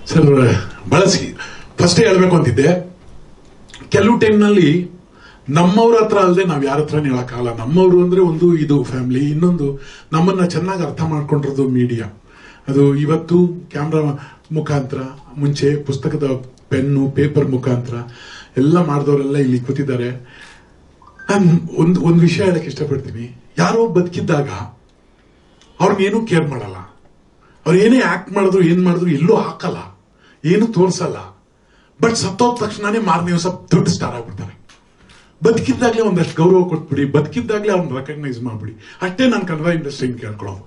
sir ಬಳಸಿ ಫಸ್ಟೇ ಹೇಳ್ಬೇಕು ಅಂತಿದ್ದೆ ಕೆಲವು ಟೈಮ್ನಲ್ಲಿ ನಮ್ಮವ್ರ ಹತ್ರ ಅಲ್ಲದೆ ನಾವ್ ಯಾರ ಹತ್ರ ಹೇಳಕ್ಕಾಗಲ್ಲ ನಮ್ಮವರು ಅಂದ್ರೆ ಒಂದು ಇದು ಫ್ಯಾಮಿಲಿ ಇನ್ನೊಂದು ನಮ್ಮನ್ನ ಚೆನ್ನಾಗಿ ಅರ್ಥ ಮಾಡ್ಕೊಂಡಿರೋದು ಮೀಡಿಯಾ ಅದು ಇವತ್ತು ಕ್ಯಾಮ್ರಾ ಮುಖಾಂತರ ಮುಂಚೆ ಪುಸ್ತಕದ ಪೆನ್ನು ಪೇಪರ್ ಮುಖಾಂತರ ಎಲ್ಲ ಮಾಡಿದವರೆಲ್ಲ ಇಲ್ಲಿ ಕೂತಿದ್ದಾರೆ ನಾನು ಒಂದು ಒಂದು ವಿಷಯ ಹೇಳಕ್ ಇಷ್ಟಪಡ್ತೀನಿ ಯಾರೋ ಬದುಕಿದ್ದಾಗ ಅವ್ರನ್ನೇನು ಕೇರ್ ಮಾಡಲ್ಲ ಅವ್ರು ಏನೇ ಆಕ್ಟ್ ಮಾಡಿದ್ರು ಏನ್ ಮಾಡಿದ್ರು ಎಲ್ಲೂ ಹಾಕಲ್ಲ ಏನು ತೋರ್ಸಲ್ಲ ಬಟ್ ಸತ್ತೋದ ತಕ್ಷಣನೇ ಮಾರನೇ ದಿವಸ ದೊಡ್ಡ ಸ್ಟಾರ್ ಆಗ್ಬಿಡ್ತಾರೆ ಬದುಕಿದ್ದಾಗ್ಲೇ ಒಂದಷ್ಟು ಗೌರವ ಕೊಟ್ಬಿಡಿ ಬದುಕಿದ್ದಾಗ್ಲೇ ಅವ್ರನ್ನ ರೆಕಗ್ನೈಸ್ ಮಾಡ್ಬಿಡಿ ಅಷ್ಟೇ ನಾನು ಕನ್ನಡ ಇಂಡಸ್ಟ್ರಿ ಕೇಳ್ಕೊಳ್ಳೋದು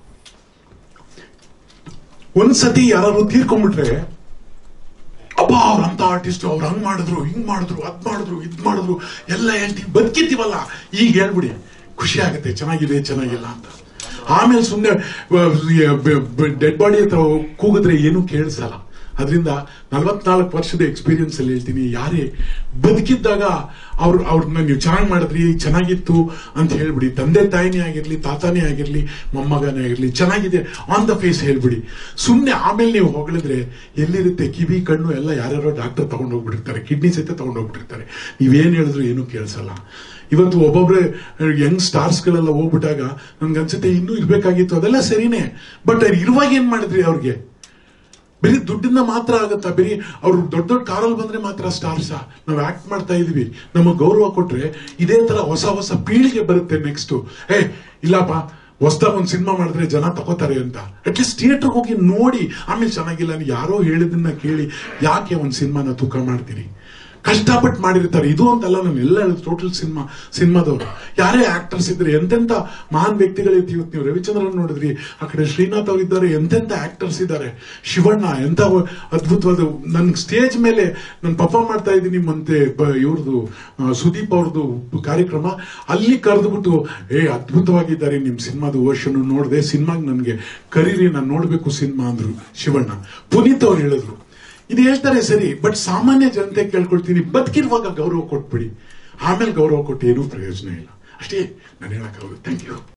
ಒಂದ್ಸತಿ ಯಾರು ತೀರ್ಕೊಂಡ್ಬಿಟ್ರೆ ಅಬ್ಬಾ ಅವ್ರಂತ ಆರ್ಟಿಸ್ಟ್ ಅವ್ರು ಹಂಗ್ ಮಾಡಿದ್ರು ಹಿಂಗ್ ಮಾಡಿದ್ರು ಅದ್ ಮಾಡಿದ್ರು ಇದ್ ಮಾಡಿದ್ರು ಎಲ್ಲ ಹೇಳ್ತೀವಿ ಬದುಕಿದ್ದೀವಲ್ಲ ಈಗ ಹೇಳ್ಬಿಡಿ ಖುಷಿ ಆಗುತ್ತೆ ಚೆನ್ನಾಗಿದೆ ಚೆನ್ನಾಗಿಲ್ಲ ಅಂತ ಆಮೇಲೆ ಸುಮ್ಮನೆ ಡೆಡ್ ಬಾಡಿ ಹತ್ರ ಕೂಗಿದ್ರೆ ಏನು ಕೇಳಿಸಲ್ಲ ಅದರಿಂದ ನಲವತ್ನಾಲ್ಕು ವರ್ಷದ ಎಕ್ಸ್ಪೀರಿಯನ್ಸ್ ಅಲ್ಲಿ ಹೇಳ್ತೀನಿ ಯಾರೇ ಬದುಕಿದ್ದಾಗ ಅವ್ರು ಅವ್ರನ್ನ ನೀವು ಚೆನ್ನಾಗಿ ಮಾಡಿದ್ರಿ ಚೆನ್ನಾಗಿತ್ತು ಅಂತ ಹೇಳ್ಬಿಡಿ ತಂದೆ ತಾಯಿನೇ ಆಗಿರ್ಲಿ ತಾತಾನೇ ಆಗಿರ್ಲಿ ಮೊಮ್ಮಗನೇ ಆಗಿರ್ಲಿ ಚೆನ್ನಾಗಿದೆ ಆನ್ ದ ಫೇಸ್ ಹೇಳ್ಬಿಡಿ ಸುಮ್ಮನೆ ಆಮೇಲೆ ನೀವು ಹೊಗಳಿದ್ರೆ ಎಲ್ಲಿರುತ್ತೆ ಕಿವಿ ಕಣ್ಣು ಎಲ್ಲ ಯಾರ್ಯಾರೋ ಡಾಕ್ಟರ್ ತಗೊಂಡು ಹೋಗ್ಬಿಟ್ಟಿರ್ತಾರೆ ಕಿಡ್ನಿ ಸಹಿತ ತಗೊಂಡು ಹೋಗ್ಬಿಟ್ಟಿರ್ತಾರೆ ನೀವೇನ್ ಹೇಳಿದ್ರು ಏನು ಕೇಳಿಸಲ್ಲ ಇವತ್ತು ಒಬ್ಬೊಬ್ರೆ ಯಂಗ್ ಸ್ಟಾರ್ಸ್ ಗಳೆಲ್ಲ ಹೋಗ್ಬಿಟ್ಟಾಗ ನನ್ಗನ್ಸುತ್ತೆ ಇನ್ನೂ ಇರ್ಬೇಕಾಗಿತ್ತು ಅದೆಲ್ಲ ಸರಿನೇ ಬಟ್ ಇರುವಾಗ ಏನ್ ಮಾಡಿದ್ರಿ ಅವ್ರಿಗೆ ಬರೀ ದುಡ್ಡಿಂದ ಮಾತ್ರ ಆಗತ್ತಾ ಬರೀ ಅವ್ರು ದೊಡ್ಡ ದೊಡ್ಡ ಕಾರಲ್ಲಿ ಬಂದ್ರೆ ಮಾತ್ರ ಸ್ಟಾರ್ಸಾ ನಾವು ಆಕ್ಟ್ ಮಾಡ್ತಾ ಇದೀವಿ ನಮಗೆ ಗೌರವ ಕೊಟ್ರೆ ಇದೇ ತರ ಹೊಸ ಹೊಸ ಪೀಳಿಗೆ ಬರುತ್ತೆ ನೆಕ್ಸ್ಟ್ ಏ ಇಲ್ಲಪ್ಪ ಹೊಸದಾಗ ಒಂದ್ ಸಿನಿಮಾ ಮಾಡಿದ್ರೆ ಜನ ತಗೋತಾರೆ ಅಂತ ಅಟ್ಲೀಸ್ಟ್ ಥಿಯೇಟರ್ಗೆ ಹೋಗಿ ನೋಡಿ ಆಮೇಲೆ ಚೆನ್ನಾಗಿಲ್ಲ ಅಂತ ಯಾರೋ ಹೇಳಿದನ್ನ ಕೇಳಿ ಯಾಕೆ ಒಂದ್ ಸಿನಿಮಾನ ತೂಕ ಮಾಡ್ತೀರಿ ಕಷ್ಟಪಟ್ಟು ಮಾಡಿರ್ತಾರೆ ಇದು ಅಂತಲ್ಲ ನಾನು ಎಲ್ಲ ಟೋಟಲ್ ಸಿನಿಮಾ ಸಿನಿಮಾದವರು ಯಾರೇ ಆಕ್ಟರ್ಸ್ ಇದ್ರೆ ಎಂತೆಂತ ಮಹಾನ್ ವ್ಯಕ್ತಿಗಳಿತ್ತು ಇವತ್ತು ನೀವು ರವಿಚಂದ್ರನ್ ನೋಡಿದ್ರಿ ಆ ಕಡೆ ಶ್ರೀನಾಥ್ ಅವ್ರು ಇದ್ದಾರೆ ಎಂತೆಂತ ಆಕ್ಟರ್ಸ್ ಇದ್ದಾರೆ ಶಿವಣ್ಣ ಎಂತ ಅದ್ಭುತವಾದ ನನ್ ಸ್ಟೇಜ್ ಮೇಲೆ ನಾನು ಪರ್ಫಾರ್ಮ್ ಮಾಡ್ತಾ ಇದ್ದೀನಿ ಮತ್ತೆ ಇವ್ರದ್ದು ಸುದೀಪ್ ಅವ್ರದ್ದು ಕಾರ್ಯಕ್ರಮ ಅಲ್ಲಿ ಕರೆದ್ಬಿಟ್ಟು ಏ ಅದ್ಭುತವಾಗಿದ್ದಾರೆ ನಿಮ್ ಸಿನಿಮಾದ ವರ್ಷನ್ ನೋಡಿದೆ ಸಿನಿಮಾಗ್ ನನ್ಗೆ ಕರೀರಿ ನಾನು ನೋಡ್ಬೇಕು ಸಿನಿಮಾ ಅಂದ್ರು ಶಿವಣ್ಣ ಪುನೀತ್ ಅವ್ರು ಹೇಳಿದ್ರು ಇದು ಹೇಳ್ತಾರೆ ಸರಿ ಬಟ್ ಸಾಮಾನ್ಯ ಜನತೆ ಕೇಳ್ಕೊಳ್ತೀನಿ ಬದುಕಿರುವಾಗ ಗೌರವ ಕೊಟ್ಬಿಡಿ ಆಮೇಲೆ ಗೌರವ ಕೊಟ್ಟು ಏನೂ ಪ್ರಯೋಜನ ಇಲ್ಲ ಅಷ್ಟೇ ನಾನು ಹೇಳಕ್ಕಾಗೋದು ಥ್ಯಾಂಕ್ ಯು